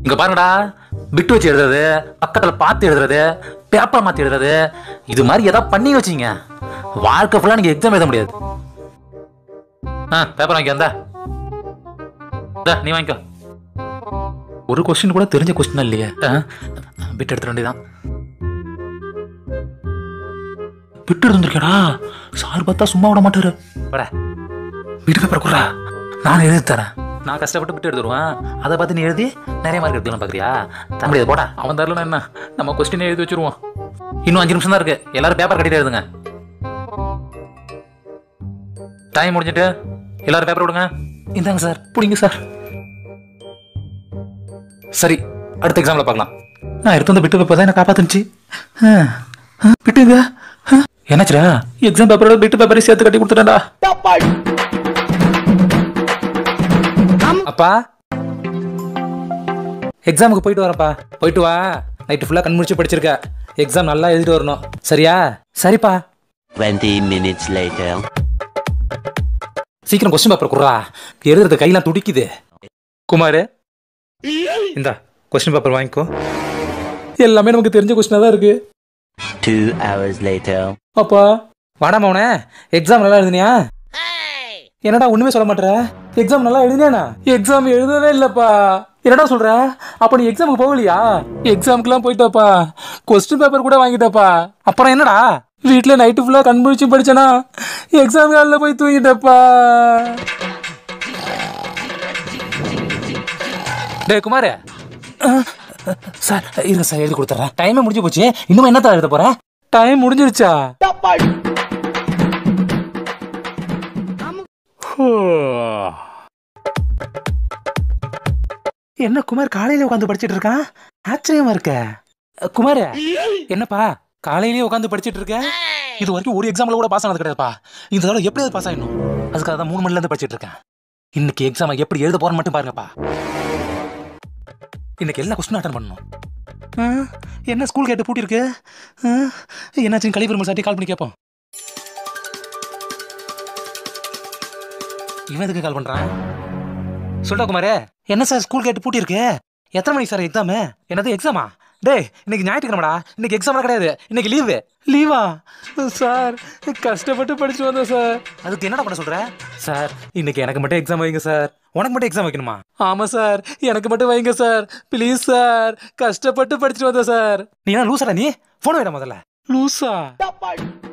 இங்க பாருங்கடா பிட்டு வச்சு எழுதுறது பக்கத்துல பார்த்து எழுதுறது பேப்பர் மாத்தி எழுதுறது இது மாதிரி ஏதாவது பண்ணி வச்சீங்க வாழ்க்கை ஃபுல்லா நீங்க எக்ஸாம் எழுத முடியாது ஆ பேப்பர் வாங்கி வந்தா இந்தா, நீ வாங்கிக்கோ ஒரு கொஸ்டின் கூட தெரிஞ்ச கொஸ்டின் இல்லையே பிட் எடுத்துட வேண்டியதான் பிட்டு எடுத்துருக்கடா சார் பார்த்தா சும்மா விட மாட்டாரு பட வீட்டு பேப்பர் குடுறா நான் எழுதி தரேன் நான் கஷ்டப்பட்டு பிட்டு எடுத்துருவேன் அதை பார்த்து நீ எழுதி நிறைய மார்க் எடுத்துக்கலாம் பார்க்குறியா தர முடியாது போடா அவன் தரலன்னா என்ன நம்ம கொஸ்டின் எழுதி வச்சிருவோம் இன்னும் அஞ்சு நிமிஷம் தான் இருக்கு எல்லாரும் பேப்பர் கட்டிட்டு எழுதுங்க டைம் முடிஞ்சிட்டு எல்லாரும் பேப்பர் விடுங்க இந்தாங்க சார் பிடிங்க சார் சரி அடுத்த எக்ஸாம்ல பார்க்கலாம் நான் எடுத்து வந்த பிட்டு பேப்பர் தான் என்ன காப்பாத்துச்சு பிட்டுங்க என்னாச்சுடா எக்ஸாம் பேப்பரோட பிட்டு பேப்பரை சேர்த்து கட்டி கொடுத்துட்டேன்டா அப்பா எக்ஸாமுக்கு போயிட்டு வரப்பா போயிட்டு வா நைட்டு ஃபுல்லாக கண் முடிச்சு படிச்சிருக்க எக்ஸாம் நல்லா எழுதிட்டு வரணும் சரியா சரிப்பா 20 minutes later. சீக்கிரம் கொஸ்டின் பேப்பர் குடுறா எழுதுறது கையெல்லாம் துடிக்குது குமார் இந்தா கொஸ்டின் பேப்பர் வாங்கிக்கோ எல்லாமே நமக்கு தெரிஞ்ச கொஸ்டினாக தான் இருக்கு Two hours later. அப்பா வாடா மவனே எக்ஸாம் நல்லா எழுதுனியா என்னடா ஒண்ணுமே சொல்ல மாட்டேற எக்ஸாம் நல்லா எழுதினியாண்ணா எக்ஸாம் எழுதவே இல்லப்பா என்னடா சொல்ற அப்ப நீ எக்ஸாமுக்கு போகலையா எக்ஸாமுக்குலாம் போயிட்டாப்பா கொஸ்டின் பேப்பர் கூட வாங்கிட்டப்பா அப்புறம் என்னடா வீட்ல நைட்டு ஃபுல்லா கண் முழிச்சு படிச்சனா எக்ஸாம் காலில் போய் தூங்கிட்டப்பா டேய் குமார் சார் இருங்க சார் எழுதி கொடுத்துறேன் டைமே முடிஞ்சு போச்சு இன்னும் என்னத்தான் எழுத போற டைம் முடிஞ்சிருச்சா ஹோ. என்ன குமார் காலையில உட்காந்து படிச்சிட்டு இருக்கான் ஆச்சரியமா இருக்க குமார் என்னப்பா காலையிலேயே உட்காந்து படிச்சிட்டு இருக்க இது வரைக்கும் ஒரு எக்ஸாம்ல கூட பாஸ் ஆனது கிடையாதுப்பா இந்த தடவை எப்படியாவது பாஸ் ஆயிடணும் அதுக்காக தான் மூணு மணில இருந்து படிச்சிட்டு இருக்கேன் இன்னைக்கு எக்ஸாம் எப்படி எழுத போறேன்னு மட்டும் பாருங்கப்பா இன்னைக்கு எல்லா கொஸ்டின் அட்டன் பண்ணணும் ஆ, என்ன ஸ்கூல் கேட்டு பூட்டி இருக்கு ஆ, என்னாச்சுன்னு கழிவு சாட்டி கால் பண்ணி கேட்போம் இவன் எதுக்கு கால் பண்றான் சொல்டா குமாரே என்ன சார் ஸ்கூல் கேட்டு பூட்டி இருக்கு எத்தனை மணிக்கு சார் எக்ஸாமு என்னது எக்ஸாமா டேய் இன்னைக்கு ஞாயிற்றுக்கிழமடா இன்னைக்கு எக்ஸாம்லாம் கிடையாது இன்னைக்கு லீவு லீவா சார் கஷ்டப்பட்டு படிச்சு வந்தேன் சார் அதுக்கு என்னடா பண்ண சொல்ற சார் இன்னைக்கு எனக்கு மட்டும் எக்ஸாம் வைங்க சார் உனக்கு மட்டும் எக்ஸாம் வைக்கணுமா ஆமா சார் எனக்கு மட்டும் வைங்க சார் ப்ளீஸ் சார் கஷ்டப்பட்டு படிச்சுட்டு வந்தேன் சார் நீ என்ன லூசடா நீ போன் வைடா முதல்ல லூசா